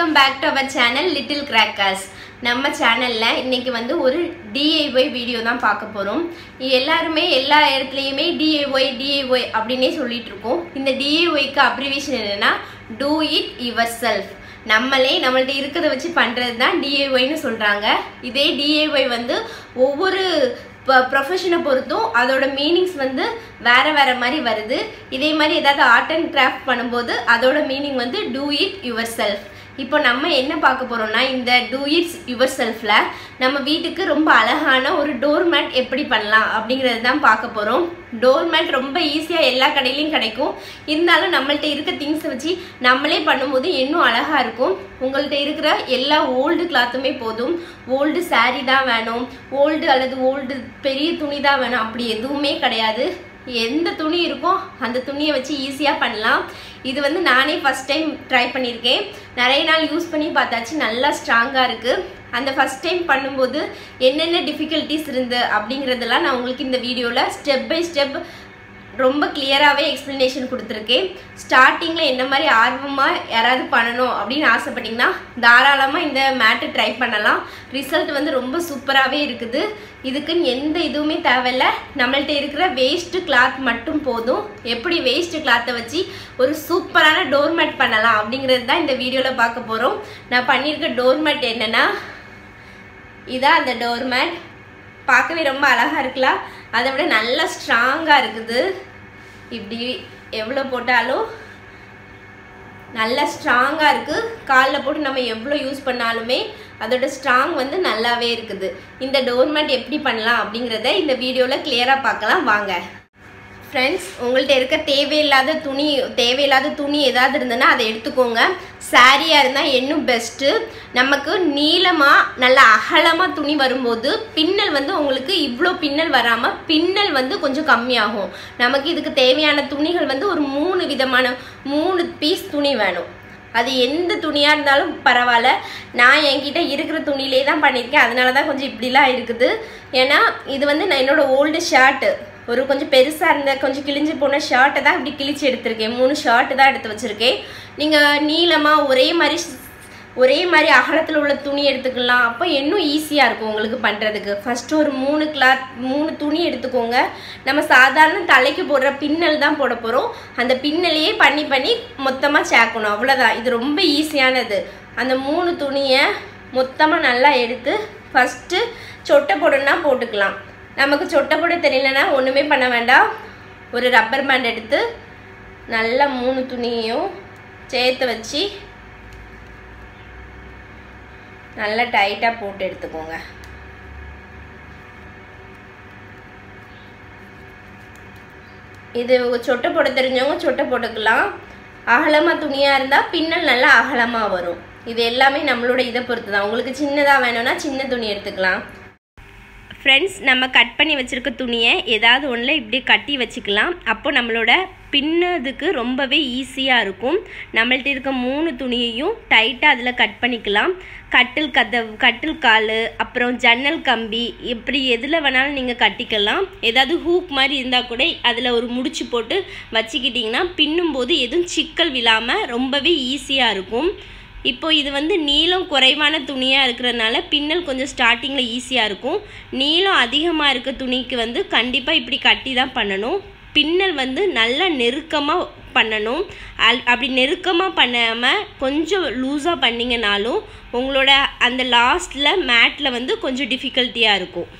welcome back to our channel little crackers நம்ம சேனலில் இன்னைக்கு வந்து ஒரு டிஐஒய் வீடியோ தான் பார்க்க போகிறோம் எல்லாருமே எல்லா இடத்துலையுமே டிஐஒய் டிஐஒய் அப்படின்னே சொல்லிட்டு இருக்கோம் இந்த டிஐஒய்க்கு அப்ரிவேஷன் என்னன்னா டூ இட் யுவர் செல்ஃப் நம்மளே நம்மள்ட்ட இருக்கிறத வச்சு பண்ணுறது தான் டிஏஒய்னு சொல்கிறாங்க இதே டிஏஒய் வந்து ஒவ்வொரு ப்ரொஃபஷனை பொறுத்தும் அதோட மீனிங்ஸ் வந்து வேற வேற மாதிரி வருது இதே மாதிரி ஏதாவது ஆர்ட் அண்ட் கிராஃப்ட் பண்ணும்போது அதோட மீனிங் வந்து டூ இட் யுவர் செல்ஃப் இப்போ நம்ம என்ன பார்க்க போறோம்னா இந்த டூ இட்ஸ் யுவர் செல்ஃப்ல நம்ம வீட்டுக்கு ரொம்ப அழகான ஒரு டோர் மேட் எப்படி பண்ணலாம் அப்படிங்கிறது தான் பார்க்க போறோம் டோர் மேட் ரொம்ப ஈஸியாக எல்லா கடையிலையும் கிடைக்கும் இருந்தாலும் நம்மள்ட்ட இருக்க திங்ஸை வச்சு நம்மளே பண்ணும்போது இன்னும் அழகா இருக்கும் உங்கள்கிட்ட இருக்கிற எல்லா ஓல்டு கிளாத்துமே போதும் ஓல்டு saree தான் வேணும் ஓல்டு அல்லது ஓல்டு பெரிய துணி தான் வேணும் அப்படி எதுவுமே கிடையாது எந்த துணி இருக்கோ அந்த துணியை வச்சு ஈஸியாக பண்ணலாம் இது வந்து நானே ஃபஸ்ட் டைம் ட்ரை பண்ணியிருக்கேன் நிறைய நாள் யூஸ் பண்ணி பார்த்தாச்சு நல்லா ஸ்ட்ராங்காக இருக்குது அந்த ஃபஸ்ட் டைம் பண்ணும்போது என்னென்ன டிஃபிகல்ட்டிஸ் இருந்து அப்படிங்கிறதெல்லாம் நான் உங்களுக்கு இந்த வீடியோவில் ஸ்டெப் பை ஸ்டெப் ரொம்ப கிளியராகவே எக்ஸ்ப்ளனேஷன் கொடுத்துருக்கேன் ஸ்டார்டிங்கில் என்ன மாதிரி ஆர்வமாக யாராவது பண்ணணும் அப்படின்னு ஆசைப்பட்டீங்கன்னா தாராளமாக இந்த மேட்டை ட்ரை பண்ணலாம் ரிசல்ட் வந்து ரொம்ப சூப்பராகவே இருக்குது இதுக்குன்னு எந்த இதுவுமே தேவையில்ல நம்மள்ட்ட இருக்கிற வேஸ்ட்டு கிளாத் மட்டும் போதும் எப்படி வேஸ்ட்டு கிளாத்தை வச்சு ஒரு சூப்பரான டோர்மேட் பண்ணலாம் அப்படிங்கிறது தான் இந்த வீடியோவில் பார்க்க போகிறோம் நான் பண்ணியிருக்க டோர்மேட் என்னென்னா இதான் அந்த டோர்மேட் பார்க்கவே ரொம்ப அழகாக இருக்கலாம் அதை விட நல்லா ஸ்ட்ராங்காக இருக்குது இப்படி எவ்வளோ போட்டாலும் நல்லா ஸ்ட்ராங்காக இருக்குது காலில் போட்டு நம்ம எவ்வளோ யூஸ் பண்ணாலுமே அதோட ஸ்ட்ராங் வந்து நல்லாவே இருக்குது இந்த டோர்மேட் எப்படி பண்ணலாம் அப்படிங்கிறத இந்த வீடியோவில் கிளியராக பார்க்கலாம் வாங்க ஃப்ரெண்ட்ஸ் உங்கள்கிட்ட இருக்க தேவையில்லாத துணி தேவையில்லாத துணி ஏதாவது இருந்ததுன்னா அதை எடுத்துக்கோங்க சாரியாக இருந்தால் இன்னும் பெஸ்ட்டு நமக்கு நீளமாக நல்ல அகலமாக துணி வரும்போது பின்னல் வந்து உங்களுக்கு இவ்வளோ பின்னல் வராமல் பின்னல் வந்து கொஞ்சம் கம்மியாகும் நமக்கு இதுக்கு தேவையான துணிகள் வந்து ஒரு மூணு விதமான மூணு பீஸ் துணி வேணும் அது எந்த துணியாக இருந்தாலும் பரவாயில்ல நான் என்கிட்ட இருக்கிற துணியிலே தான் பண்ணியிருக்கேன் அதனால தான் கொஞ்சம் இப்படிலாம் இருக்குது ஏன்னா இது வந்து நான் என்னோட ஓல்டு ஷர்ட்டு ஒரு கொஞ்சம் பெருசாக இருந்த கொஞ்சம் கிழிஞ்சு போன ஷர்ட்டை தான் இப்படி கிழிச்சு எடுத்திருக்கேன் மூணு ஷர்ட்டு தான் எடுத்து வச்சுருக்கேன் நீங்கள் நீளமாக ஒரே மாதிரி ஒரே மாதிரி அகலத்தில் உள்ள துணி எடுத்துக்கலாம் அப்போ இன்னும் ஈஸியாக இருக்கும் உங்களுக்கு பண்ணுறதுக்கு ஃபஸ்ட்டு ஒரு மூணு கிளாத் மூணு துணி எடுத்துக்கோங்க நம்ம சாதாரண தலைக்கு போடுற பின்னல் தான் போட போகிறோம் அந்த பின்னலையே பண்ணி பண்ணி மொத்தமாக சேர்க்கணும் அவ்வளோதான் இது ரொம்ப ஈஸியானது அந்த மூணு துணியை மொத்தமாக நல்லா எடுத்து ஃபஸ்ட்டு சொட்டை போடணுன்னா போட்டுக்கலாம் நமக்கு சொட்டை போட தெரியலனா ஒன்றுமே பண்ண வேண்டாம் ஒரு ரப்பர் பேண்ட் எடுத்து நல்லா மூணு துணியையும் சேர்த்து வச்சு நல்லா டைட்டாக போட்டு எடுத்துக்கோங்க இது சொட்டை போட தெரிஞ்சவங்க சொட்டை போட்டுக்கலாம் அகலமாக துணியாக இருந்தால் பின்னல் நல்லா அகலமாக வரும் இது எல்லாமே நம்மளோட இதை பொறுத்து தான் உங்களுக்கு சின்னதாக வேணும்னா சின்ன துணி எடுத்துக்கலாம் ஃப்ரெண்ட்ஸ் நம்ம கட் பண்ணி வச்சுருக்க துணியை ஏதாவது ஒன்றில் இப்படி கட்டி வச்சுக்கலாம் அப்போ நம்மளோட பின்னதுக்கு ரொம்பவே ஈஸியாக இருக்கும் நம்மள்ட்ட இருக்க மூணு துணியையும் டைட்டாக அதில் கட் பண்ணிக்கலாம் கட்டில் கதவு கட்டில் கால் அப்புறம் ஜன்னல் கம்பி இப்படி எதில் வேணாலும் நீங்கள் கட்டிக்கலாம் ஏதாவது ஹூக் மாதிரி இருந்தால் கூட அதில் ஒரு முடிச்சு போட்டு வச்சுக்கிட்டிங்கன்னா பின்னும்போது எதுவும் சிக்கல் விழாமல் ரொம்பவே ஈஸியாக இருக்கும் இப்போ இது வந்து நீளம் குறைவான துணியாக இருக்கிறதுனால பின்னல் கொஞ்சம் ஸ்டார்டிங்கில் ஈஸியாக இருக்கும் நீளம் அதிகமாக இருக்க துணிக்கு வந்து கண்டிப்பாக இப்படி கட்டி தான் பண்ணணும் பின்னல் வந்து நல்லா நெருக்கமாக பண்ணணும் அல் அப்படி நெருக்கமாக பண்ணாமல் கொஞ்சம் லூஸாக பண்ணிங்கனாலும் உங்களோட அந்த லாஸ்ட்டில் மேட்டில் வந்து கொஞ்சம் டிஃபிகல்ட்டியாக இருக்கும்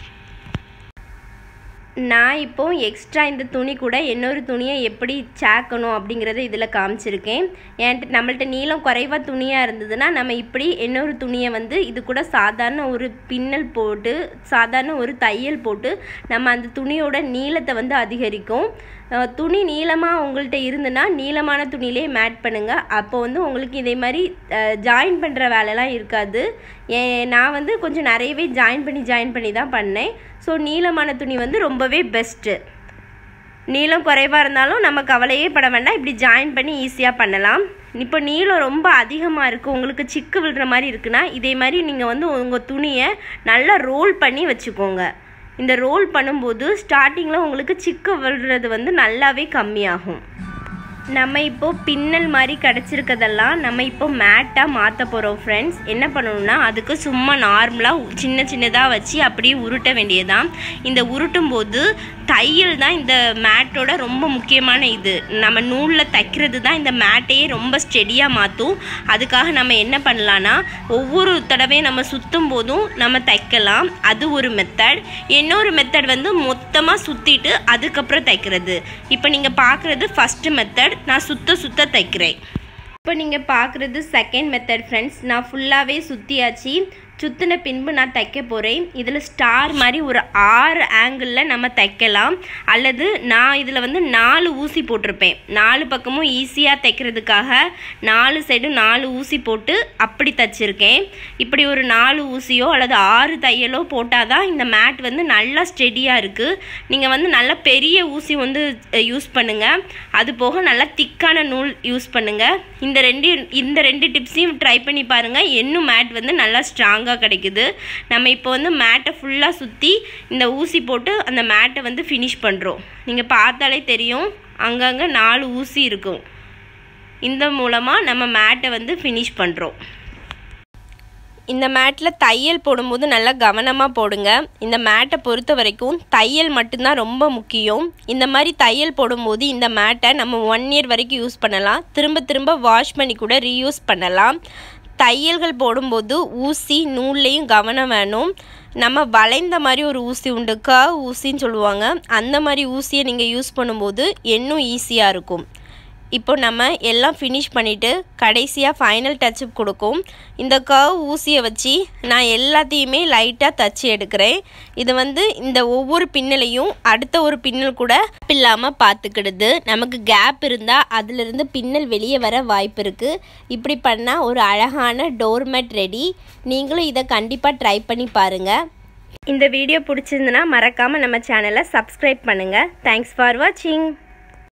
நான் இப்போ எக்ஸ்ட்ரா இந்த துணி கூட இன்னொரு துணியை எப்படி சேர்க்கணும் அப்படிங்கிறத இதில் காமிச்சிருக்கேன் என்கிட்ட நம்மள்ட்ட நீளம் குறைவாக துணியாக இருந்ததுன்னா நம்ம இப்படி இன்னொரு துணியை வந்து இது கூட சாதாரண ஒரு பின்னல் போட்டு சாதாரண ஒரு தையல் போட்டு நம்ம அந்த துணியோட நீளத்தை வந்து அதிகரிக்கும் துணி நீளமாக உங்கள்கிட்ட இருந்துன்னா நீளமான துணியிலே மேட் பண்ணுங்கள் அப்போ வந்து உங்களுக்கு இதே மாதிரி ஜாயின் பண்ணுற வேலைலாம் இருக்காது நான் வந்து கொஞ்சம் நிறையவே ஜாயின் பண்ணி ஜாயின் பண்ணி தான் பண்ணேன் ஸோ நீளமான துணி வந்து ரொம்பவே பெஸ்ட்டு நீளம் குறைவாக இருந்தாலும் நம்ம கவலையே பட வேண்டாம் இப்படி ஜாயின் பண்ணி ஈஸியாக பண்ணலாம் இப்போ நீளம் ரொம்ப அதிகமாக இருக்குது உங்களுக்கு சிக்கு விழுற மாதிரி இருக்குன்னா இதே மாதிரி நீங்கள் வந்து உங்கள் துணியை நல்லா ரோல் பண்ணி வச்சுக்கோங்க இந்த ரோல் பண்ணும்போது ஸ்டார்டிங்கில் உங்களுக்கு சிக்கு விழுறது வந்து நல்லாவே கம்மியாகும் நம்ம இப்போ பின்னல் மாதிரி கிடச்சிருக்கதெல்லாம் நம்ம இப்போ மேட்டாக மாற்ற போகிறோம் ஃப்ரெண்ட்ஸ் என்ன பண்ணணும்னா அதுக்கு சும்மா நார்மலாக சின்ன சின்னதாக வச்சு அப்படியே உருட்ட வேண்டியதான் இந்த உருட்டும் போது தையல் தான் இந்த மேட்டோட ரொம்ப முக்கியமான இது நம்ம நூலில் தைக்கிறது தான் இந்த மேட்டையே ரொம்ப ஸ்டெடியாக மாற்றும் அதுக்காக நம்ம என்ன பண்ணலான்னா ஒவ்வொரு தடவையும் நம்ம சுற்றும் போதும் நம்ம தைக்கலாம் அது ஒரு மெத்தட் இன்னொரு மெத்தட் வந்து மொத்தமாக சுற்றிட்டு அதுக்கப்புறம் தைக்கிறது இப்போ நீங்கள் பார்க்குறது ஃபஸ்ட்டு மெத்தட் நான் சுத்த சுத்த தைக்கிறேன் இப்போ நீங்கள் பார்க்குறது செகண்ட் மெத்தட் ஃப்ரெண்ட்ஸ் நான் ஃபுல்லாகவே சுற்றியாச்சு சுற்றின பின்பு நான் தைக்க போகிறேன் இதில் ஸ்டார் மாதிரி ஒரு ஆறு ஆங்கிளில் நம்ம தைக்கலாம் அல்லது நான் இதில் வந்து நாலு ஊசி போட்டிருப்பேன் நாலு பக்கமும் ஈஸியாக தைக்கிறதுக்காக நாலு சைடும் நாலு ஊசி போட்டு அப்படி தைச்சிருக்கேன் இப்படி ஒரு நாலு ஊசியோ அல்லது ஆறு தையலோ போட்டால் தான் இந்த மேட் வந்து நல்லா ஸ்டெடியாக இருக்குது நீங்கள் வந்து நல்ல பெரிய ஊசி வந்து யூஸ் பண்ணுங்கள் அது போக நல்லா திக்கான நூல் யூஸ் பண்ணுங்கள் இந்த ரெண்டு இந்த ரெண்டு டிப்ஸையும் ட்ரை பண்ணி பாருங்கள் இன்னும் மேட் வந்து நல்லா ஸ்ட்ராங்காக கிடைக்குது நம்ம இப்போ வந்து மேட்டை ஃபுல்லாக சுற்றி இந்த ஊசி போட்டு அந்த மேட்டை வந்து ஃபினிஷ் பண்ணுறோம் நீங்கள் பார்த்தாலே தெரியும் அங்கங்கே நாலு ஊசி இருக்கும் இந்த மூலமாக நம்ம மேட்டை வந்து ஃபினிஷ் பண்ணுறோம் இந்த மேட்டில் தையல் போடும்போது நல்லா கவனமாக போடுங்க இந்த மேட்டை பொறுத்த வரைக்கும் தையல் மட்டும்தான் ரொம்ப முக்கியம் இந்த மாதிரி தையல் போடும்போது இந்த மேட்டை நம்ம ஒன் இயர் வரைக்கும் யூஸ் பண்ணலாம் திரும்ப திரும்ப வாஷ் பண்ணி கூட ரீயூஸ் பண்ணலாம் தையல்கள் போடும்போது ஊசி நூல்லையும் கவனம் வேணும் நம்ம வளைந்த மாதிரி ஒரு ஊசி உண்டு க ஊசின்னு சொல்லுவாங்க அந்த மாதிரி ஊசியை நீங்கள் யூஸ் பண்ணும்போது இன்னும் ஈஸியாக இருக்கும் இப்போ நம்ம எல்லாம் ஃபினிஷ் பண்ணிவிட்டு கடைசியாக ஃபைனல் டச்சப் கொடுக்கும் இந்த கர்வ் ஊசியை வச்சு நான் எல்லாத்தையுமே லைட்டாக தச்சு எடுக்கிறேன் இது வந்து இந்த ஒவ்வொரு பின்னலையும் அடுத்த ஒரு பின்னல் கூட இல்லாமல் பார்த்துக்கிடுது நமக்கு கேப் இருந்தால் அதிலிருந்து பின்னல் வெளியே வர வாய்ப்பு இருக்குது இப்படி பண்ணால் ஒரு அழகான டோர்மேட் ரெடி நீங்களும் இதை கண்டிப்பாக ட்ரை பண்ணி பாருங்கள் இந்த வீடியோ பிடிச்சிருந்துன்னா மறக்காமல் நம்ம சேனலை சப்ஸ்கிரைப் பண்ணுங்கள் தேங்க்ஸ் ஃபார் வாட்சிங்